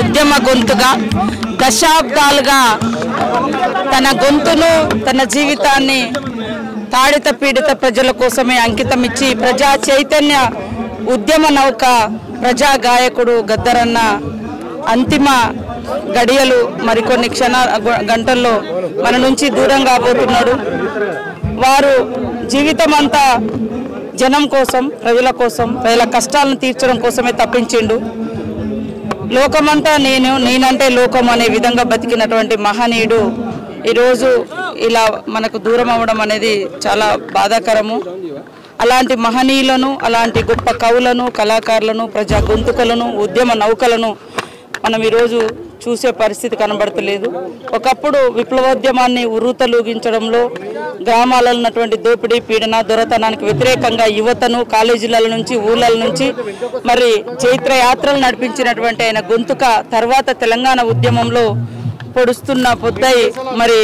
ఉద్యమ గొంతుగా దశాబ్దాలుగా తన గొంతును తన జీవితాన్ని తాడిత పీడిత ప్రజల కోసమే అంకితం ఇచ్చి ప్రజా చైతన్య ఉద్యమ నౌక ప్రజా గాయకుడు గద్దరన్న అంతిమ గడియలు మరికొన్ని క్షణ గ- గంటల్లో మన నుంచి దూరం కాబోతున్నాడు వారు జీవితం అంతా జనం కోసం ప్రజల కోసం ప్రజల కష్టాలను తీర్చడం కోసమే తప్పించిండు లోకమంతా నేను నేనంటే లోకం అనే విధంగా బతికినటువంటి మహనీయుడు ఈరోజు ఇలా మనకు దూరం అవ్వడం అనేది చాలా బాధాకరము అలాంటి మహనీయులను అలాంటి గొప్ప కవులను కళాకారులను ప్రజా గొంతుకలను ఉద్యమ నౌకలను మనం ఈరోజు చూసే పరిస్థితి కనబడతలేదు ఒకప్పుడు విప్లవోద్యమాన్ని ఉర్రూతలూగించడంలో గ్రామాలలో ఉన్నటువంటి దోపిడీ పీడన దొరతనానికి వ్యతిరేకంగా యువతను కాలేజీల నుంచి ఊళ్ళ నుంచి మరి చైత్ర యాత్రలు నడిపించినటువంటి ఆయన గొంతుక తర్వాత తెలంగాణ ఉద్యమంలో పొడుస్తున్న పొద్దై మరి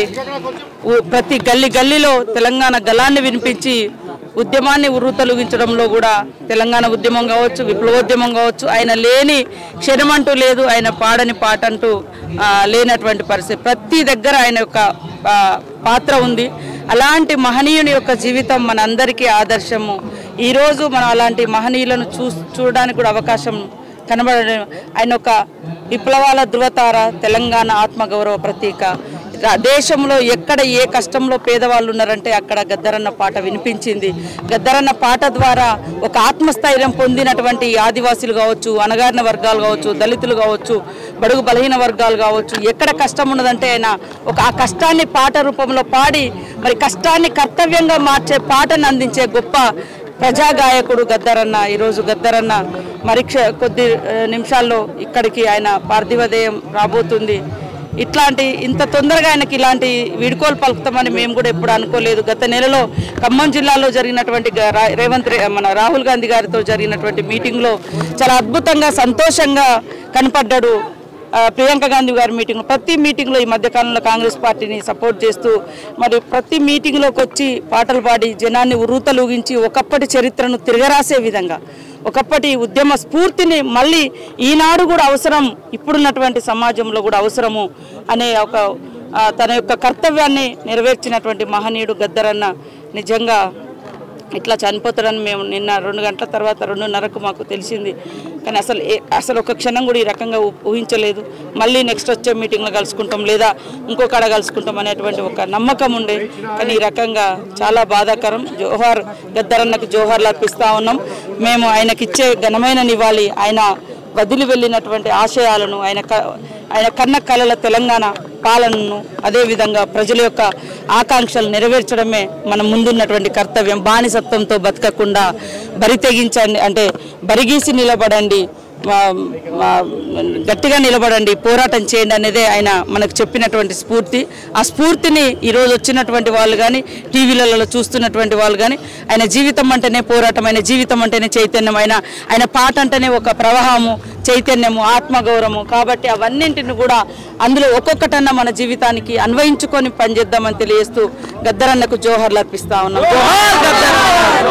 ఊ- ప్రతి గల్లీ గల్లీలో తెలంగాణ గలాన్ని వినిపించి ఉద్యమాన్ని ఉర్రూతలుగించడంలో కూడా తెలంగాణ ఉద్యమం కావచ్చు విప్లవోద్యమం కావచ్చు ఆయన లేని క్షణమంటూ లేదు ఆయన పాడని పాట అంటూ ఆ, లేనటువంటి పరిస్థితి ప్రతి దగ్గర ఆయన యొక్క ఆ, పాత్ర ఉంది అలాంటి మహనీయుని యొక్క జీవితం మనందరికీ ఆదర్శము ఈరోజు మనం అలాంటి మహనీయులను చూ చూడడానికి కూడా అవకాశం కనబడడం ఆయన ఒక విప్లవాల ధృవతార తెలంగాణ ఆత్మగౌరవ ప్రతీక రా- దేశంలో ఎక్కడ ఏ కష్టంలో పేదవాళ్ళు ఉన్నారంటే అక్కడ గద్దరన్న పాట వినిపించింది గద్దరన్న పాట ద్వారా ఒక ఆత్మస్థైర్యం పొందినటువంటి ఆదివాసీలు కావచ్చు అణగారిన వర్గాలు కావచ్చు దళితులు కావచ్చు బడుగు బలహీన వర్గాలు కావచ్చు ఎక్కడ కష్టం ఉన్నదంటే ఆయన ఒక ఆ కష్టాన్ని పాట రూపంలో పాడి మరి కష్టాన్ని కర్తవ్యంగా మార్చే పాటను అందించే గొప్ప ప్రజాగాయకుడు గద్దరన్న ఈరోజు గద్దరన్న మరి క్ష- కొద్ది ఆ, నిమిషాల్లో ఇక్కడికి ఆయన పార్థివదేయం రాబోతుంది ఇట్లాంటి ఇంత తొందరగా ఆయనకి ఇలాంటి వీడుకోలు పలుకుతామని మేము కూడా ఎప్పుడు అనుకోలేదు గత నెలలో ఖమ్మం జిల్లాలో జరిగినటువంటి గ- రా- రేవంత్ రే- మన రాహుల్ గాంధీ గారితో జరిగినటువంటి మీటింగ్లో చాలా అద్భుతంగా సంతోషంగా కనపడ్డాడు ఆ, ప్రియాంక గాంధీ గారి మీటింగ్ ప్రతి మీటింగ్లో ఈ మధ్యకాలంలో కాంగ్రెస్ పార్టీని సపోర్ట్ చేస్తూ మరి ప్రతి మీటింగ్లోకి వచ్చి పాటలు పాడి జనాన్ని ఉర్రూతలూగించి ఒకప్పటి చరిత్రను తిరగరాసే విధంగా ఒకప్పటి ఉద్యమ స్ఫూర్తిని మళ్ళీ ఈనాడు కూడా అవసరం ఇప్పుడున్నటువంటి సమాజంలో కూడా అవసరము అనే ఒక ఆ, తన యొక్క కర్తవ్యాన్ని నెరవేర్చినటువంటి మహనీయుడు గద్దరన్న నిజంగా ఇట్లా చనిపోతాడని మేము నిన్న రెండు గంటల తర్వాత రెండున్నరకు మాకు తెలిసింది కానీ అసలు ఏ- అసలు ఒక క్షణం కూడా ఈ రకంగా ఊ- ఊహించలేదు మళ్ళీ నెక్స్ట్ వచ్చే మీటింగ్లో కలుసుకుంటాం లేదా ఇంకో కాడ కలుసుకుంటాం అనేటువంటి ఒక నమ్మకం ఉండే కానీ ఈ రకంగా చాలా బాధాకరం జోహార్ గద్దరన్నకు జోహార్లు అర్పిస్తూ ఉన్నాం మేము ఆయనకిచ్చే ఘనమైన నివాళి ఆయన వదిలి వెళ్ళినటువంటి ఆశయాలను ఆయన క- ఆయన కన్న కళల తెలంగాణ పాలనను అదేవిధంగా ప్రజల యొక్క ఆకాంక్షలు నెరవేర్చడమే మన ముందున్నటువంటి కర్తవ్యం బానిసత్వంతో బతకకుండా బరి తెగించండి అంటే బరిగీసి నిలబడండి మా- మా- గట్టిగా నిలబడండి పోరాటం చేయండి అనేదే ఆయన మనకు చెప్పినటువంటి స్ఫూర్తి ఆ స్ఫూర్తిని ఈరోజు వచ్చినటువంటి వాళ్ళు కానీ టీవీలలో చూస్తున్నటువంటి వాళ్ళు కానీ ఆయన జీవితం అంటేనే పోరాటం ఆయన జీవితం అంటేనే చైతన్యం ఆయన ఆయన పాట అంటేనే ఒక ప్రవాహము చైతన్యము ఆత్మగౌరవము కాబట్టి అవన్నింటిని కూడా అందులో ఒక్కొక్కటన్నా మన జీవితానికి అన్వయించుకొని పనిచేద్దామని తెలియజేస్తూ గద్దరన్నకు జోహర్లు అర్పిస్తా ఉన్నాం జోహార్ గద్దరన్న